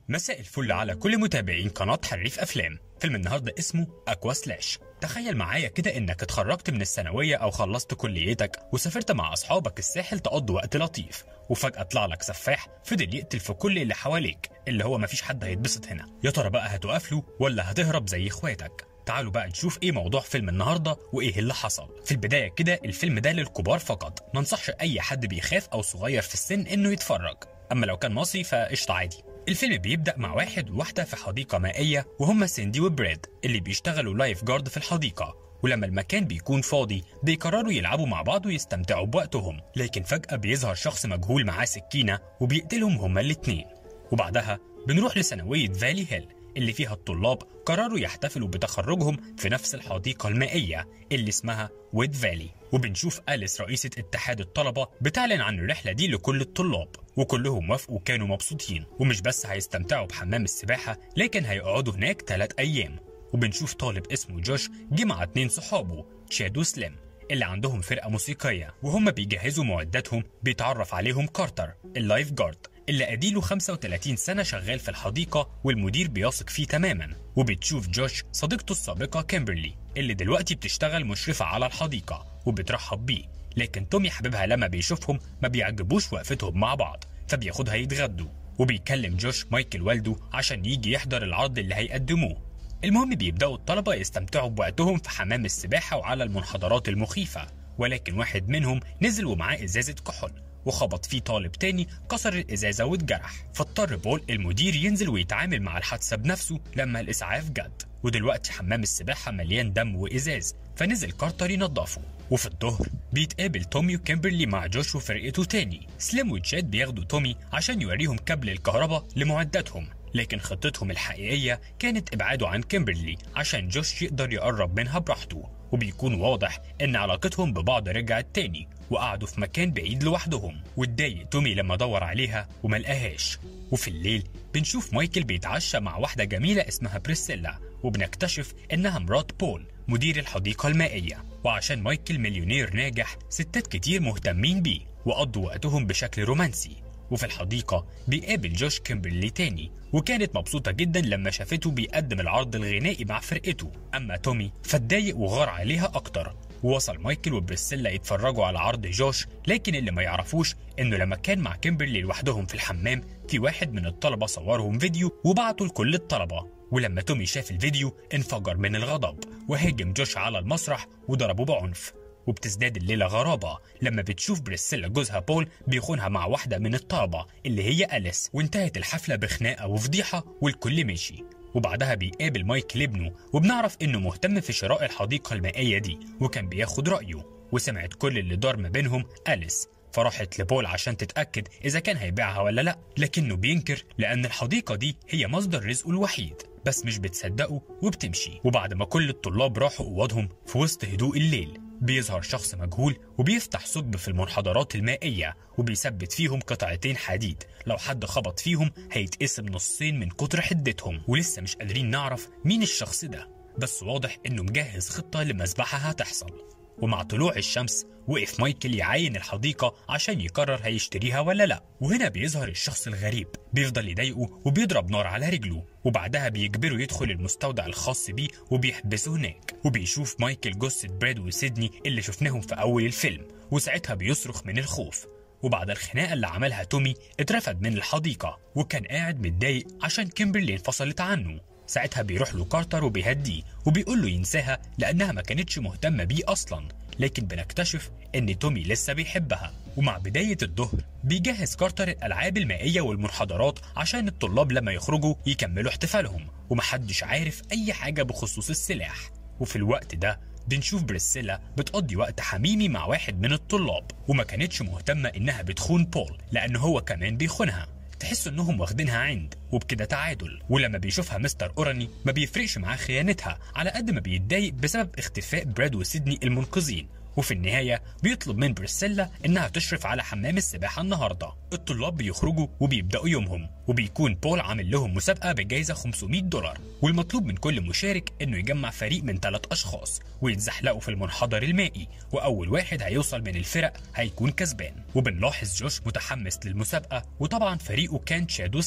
مساء الفل على كل متابعين قناة حريف أفلام فيلم النهاردة اسمه أكوا سلاش تخيل معايا كده إنك اتخرجت من الثانوية أو خلصت كليتك وسافرت مع أصحابك الساحل تقضوا وقت لطيف وفجأة طلع لك سفاح فضل يقتل في كل اللي حواليك اللي هو مفيش حد هيتبسط هنا يا ترى بقى هتقف له ولا هتهرب زي إخواتك تعالوا بقى نشوف ايه موضوع فيلم النهارده وايه اللي حصل في البدايه كده الفيلم ده للكبار فقط ما انصحش اي حد بيخاف او صغير في السن انه يتفرج اما لو كان مصري فقشطه عادي الفيلم بيبدا مع واحد وواحده في حديقه مائيه وهما سيندي وبراد اللي بيشتغلوا لايف جارد في الحديقه ولما المكان بيكون فاضي بيقرروا يلعبوا مع بعض ويستمتعوا بوقتهم لكن فجأة بيظهر شخص مجهول معاه سكينة وبيقتلهم هما الاتنين وبعدها بنروح لثانوية فالي هيل اللي فيها الطلاب قرروا يحتفلوا بتخرجهم في نفس الحديقة المائية اللي اسمها ويد فالي وبنشوف أليس رئيسة اتحاد الطلبة بتعلن عن الرحلة دي لكل الطلاب وكلهم وافقوا كانوا مبسوطين ومش بس هيستمتعوا بحمام السباحة لكن هيقعدوا هناك ثلاث أيام وبنشوف طالب اسمه جوش جه مع اتنين صحابه تشاد وسليم اللي عندهم فرقة موسيقية وهم بيجهزوا معداتهم بيتعرف عليهم كارتر اللايف جارد اللي أديله 35 سنة شغال في الحديقة والمدير بيثق فيه تماما وبتشوف جوش صديقته السابقة كيمبرلي اللي دلوقتي بتشتغل مشرفة على الحديقة وبترحب بيه لكن تومي حبيبها لما بيشوفهم ما بيعجبوش وقفتهم مع بعض فبياخدها يتغدوا وبيكلم جوش مايكل والده عشان يجي يحضر العرض اللي هيقدموه المهم بيبدأوا الطلبة يستمتعوا بوقتهم في حمام السباحة وعلى المنحدرات المخيفة ولكن واحد منهم نزل ومعاه إزازة كحول وخبط فيه طالب تاني كسر الإزازة واتجرح فاضطر بول المدير ينزل ويتعامل مع الحادثة بنفسه لما الإسعاف جت ودلوقتي حمام السباحة مليان دم وإزاز فنزل كارتر ينظفه وفي الظهر بيتقابل تومي وكيمبرلي مع جوش وفرقته تاني سليم وتشاد بياخدوا تومي عشان يوريهم كابل الكهرباء لمعداتهم لكن خطتهم الحقيقية كانت إبعاده عن كيمبرلي عشان جوش يقدر يقرب منها براحته وبيكون واضح إن علاقتهم ببعض رجعت تاني وقعدوا في مكان بعيد لوحدهم واتضايق تومي لما دور عليها وملقاهاش وفي الليل بنشوف مايكل بيتعشى مع واحدة جميلة اسمها بريسيلا وبنكتشف إنها مرات بول مدير الحديقة المائية وعشان مايكل مليونير ناجح ستات كتير مهتمين بيه وقضوا وقتهم بشكل رومانسي وفي الحديقة بيقابل جوش كيمبرلي تاني وكانت مبسوطة جدا لما شافته بيقدم العرض الغنائي مع فرقته أما تومي فاتضايق وغار عليها أكتر ووصل مايكل وبريسيلا يتفرجوا على عرض جوش لكن اللي ما يعرفوش انه لما كان مع كيمبرلي لوحدهم في الحمام في واحد من الطلبة صورهم فيديو وبعته لكل الطلبة ولما تومي شاف الفيديو انفجر من الغضب وهاجم جوش على المسرح وضربه بعنف وبتزداد الليلة غرابة لما بتشوف بريسيلا جوزها بول بيخونها مع واحدة من الطلبة اللي هي أليس وانتهت الحفلة بخناقة وفضيحة والكل مشي وبعدها بيقابل مايكل ابنه وبنعرف انه مهتم في شراء الحديقة المائية دي وكان بياخد رأيه وسمعت كل اللي دار ما بينهم أليس فراحت لبول عشان تتأكد إذا كان هيبيعها ولا لأ لكنه بينكر لأن الحديقة دي هي مصدر رزقه الوحيد بس مش بتصدقه وبتمشي وبعد ما كل الطلاب راحوا أوضهم في وسط هدوء الليل بيظهر شخص مجهول وبيفتح ثقب في المنحدرات المائية وبيثبت فيهم قطعتين حديد لو حد خبط فيهم هيتقسم نصين من كتر حدتهم ولسه مش قادرين نعرف مين الشخص ده بس واضح انه مجهز خطة لمذبحة هتحصل ومع طلوع الشمس وقف مايكل يعاين الحديقة عشان يقرر هيشتريها ولا لا وهنا بيظهر الشخص الغريب بيفضل يضايقه وبيضرب نار على رجله وبعدها بيجبره يدخل المستودع الخاص بيه وبيحبسه هناك وبيشوف مايكل جثة براد وسيدني اللي شفناهم في أول الفيلم وساعتها بيصرخ من الخوف وبعد الخناقة اللي عملها تومي اترفد من الحديقة وكان قاعد متضايق عشان كيمبرلي انفصلت عنه ساعتها بيروح له كارتر وبيهديه وبيقول له ينساها لأنها ما كانتش مهتمة بيه أصلا لكن بنكتشف إن تومي لسه بيحبها ومع بداية الظهر بيجهز كارتر الألعاب المائية والمنحدرات عشان الطلاب لما يخرجوا يكملوا احتفالهم ومحدش عارف أي حاجة بخصوص السلاح وفي الوقت ده بنشوف بريسيلا بتقضي وقت حميمي مع واحد من الطلاب وما كانتش مهتمة إنها بتخون بول لأن هو كمان بيخونها تحس انهم واخدينها عند وبكده تعادل ولما بيشوفها مستر اوراني ما بيفرقش معاه خيانتها على قد ما بيتضايق بسبب اختفاء براد وسيدني المنقذين وفي النهاية بيطلب من بريسيلا إنها تشرف على حمام السباحة النهاردة الطلاب بيخرجوا وبيبدأوا يومهم وبيكون بول عامل لهم مسابقة بجائزة 500 دولار والمطلوب من كل مشارك إنه يجمع فريق من ثلاث أشخاص ويتزحلقوا في المنحدر المائي وأول واحد هيوصل من الفرق هيكون كسبان وبنلاحظ جوش متحمس للمسابقة وطبعا فريقه كان شادو سليم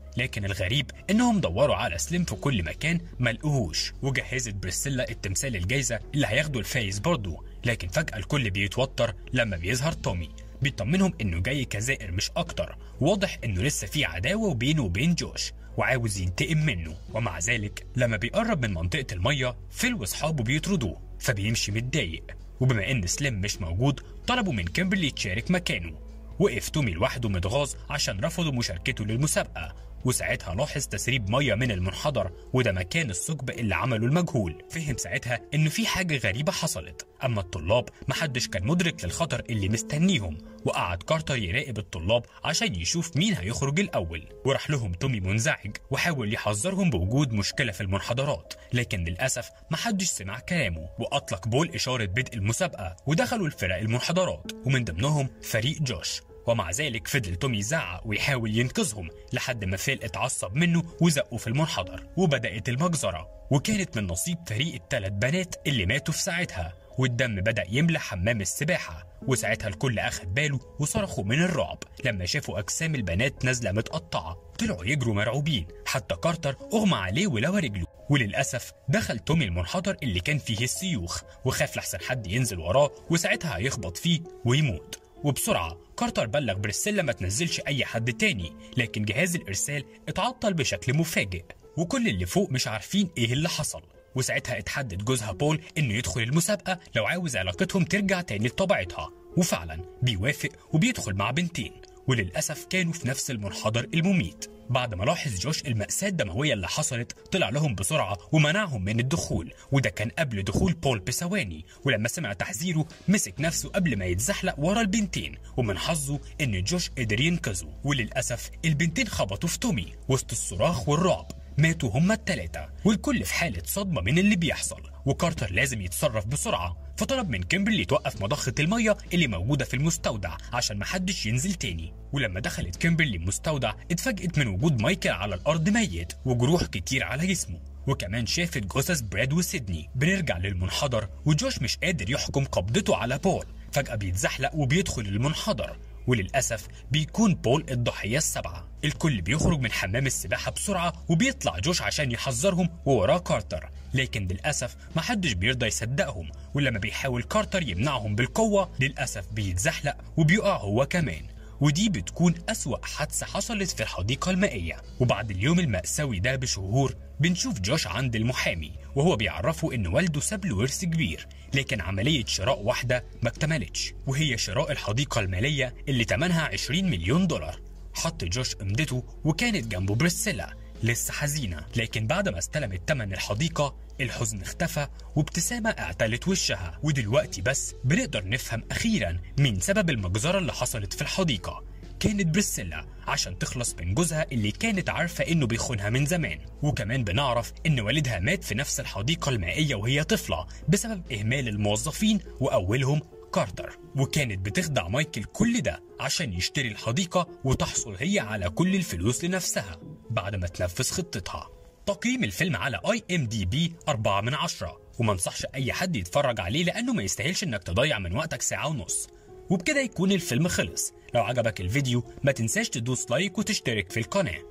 لكن الغريب انهم دوروا على سليم في كل مكان ما لقوهوش وجهزت بريسيلا التمثال الجايزه اللي هياخده الفايز برضه لكن فجاه الكل بيتوتر لما بيظهر تومي بيطمنهم انه جاي كزائر مش اكتر واضح انه لسه في عداوه بينه وبين جوش وعاوز ينتقم منه ومع ذلك لما بيقرب من منطقه الميه فيل واصحابه بيطردوه فبيمشي متضايق وبما ان سليم مش موجود طلبوا من كيمبرلي تشارك مكانه وقف تومي لوحده متغاظ عشان رفضوا مشاركته للمسابقه وساعتها لاحظ تسريب ميه من المنحدر وده مكان الثقب اللي عمله المجهول فهم ساعتها ان في حاجه غريبه حصلت اما الطلاب محدش كان مدرك للخطر اللي مستنيهم وقعد كارتر يراقب الطلاب عشان يشوف مين هيخرج الاول وراح لهم تومي منزعج وحاول يحذرهم بوجود مشكله في المنحدرات لكن للاسف محدش سمع كلامه واطلق بول اشاره بدء المسابقه ودخلوا الفرق المنحدرات ومن ضمنهم فريق جوش ومع ذلك فضل تومي يزعق ويحاول ينقذهم لحد ما فيل اتعصب منه وزقه في المنحدر وبدأت المجزرة وكانت من نصيب فريق الثلاث بنات اللي ماتوا في ساعتها والدم بدأ يملى حمام السباحة وساعتها الكل أخد باله وصرخوا من الرعب لما شافوا أجسام البنات نازلة متقطعة طلعوا يجروا مرعوبين حتى كارتر أغمى عليه ولوى رجله وللأسف دخل تومي المنحدر اللي كان فيه السيوخ وخاف لحسن حد ينزل وراه وساعتها هيخبط فيه ويموت وبسرعة كارتر بلغ بريسيلا ما تنزلش أي حد تاني لكن جهاز الإرسال اتعطل بشكل مفاجئ وكل اللي فوق مش عارفين إيه اللي حصل وساعتها اتحدد جوزها بول إنه يدخل المسابقة لو عاوز علاقتهم ترجع تاني لطبيعتها وفعلا بيوافق وبيدخل مع بنتين وللأسف كانوا في نفس المنحدر المميت بعد ما لاحظ جوش المأساة الدموية اللي حصلت طلع لهم بسرعة ومنعهم من الدخول وده كان قبل دخول بول بثواني ولما سمع تحذيره مسك نفسه قبل ما يتزحلق ورا البنتين ومن حظه ان جوش قدر ينقذه وللأسف البنتين خبطوا في تومي وسط الصراخ والرعب ماتوا هما التلاتة والكل في حالة صدمة من اللي بيحصل وكارتر لازم يتصرف بسرعة فطلب من كيمبرلي توقف مضخة المية اللي موجودة في المستودع عشان محدش ينزل تاني ولما دخلت كيمبرلي المستودع اتفاجئت من وجود مايكل على الأرض ميت وجروح كتير على جسمه وكمان شافت جثث براد وسيدني بنرجع للمنحدر وجوش مش قادر يحكم قبضته على بول فجأة بيتزحلق وبيدخل المنحدر وللأسف بيكون بول الضحية السبعة الكل بيخرج من حمام السباحة بسرعة وبيطلع جوش عشان يحذرهم ووراه كارتر لكن للأسف محدش بيرضى يصدقهم ولما بيحاول كارتر يمنعهم بالقوة للأسف بيتزحلق وبيقع هو كمان ودي بتكون أسوأ حادثة حصلت في الحديقة المائية وبعد اليوم المأساوي ده بشهور بنشوف جوش عند المحامي وهو بيعرفه إن والده ساب له ورث كبير لكن عملية شراء واحدة ما اكتملتش وهي شراء الحديقة المالية اللي تمنها 20 مليون دولار حط جوش امضته وكانت جنبه بريسيلا لسه حزينة لكن بعد ما استلمت تمن الحديقة الحزن اختفى وابتسامة اعتلت وشها ودلوقتي بس بنقدر نفهم أخيرا مين سبب المجزرة اللي حصلت في الحديقة كانت بريسيلا عشان تخلص من جوزها اللي كانت عارفة انه بيخونها من زمان وكمان بنعرف ان والدها مات في نفس الحديقة المائية وهي طفلة بسبب اهمال الموظفين واولهم كارتر وكانت بتخدع مايكل كل ده عشان يشتري الحديقة وتحصل هي على كل الفلوس لنفسها بعد ما تنفذ خطتها تقييم الفيلم على اي ام دي بي 4 من 10 وما انصحش اي حد يتفرج عليه لانه ما يستاهلش انك تضيع من وقتك ساعة ونص وبكده يكون الفيلم خلص لو عجبك الفيديو ما تنساش تدوس لايك وتشترك في القناه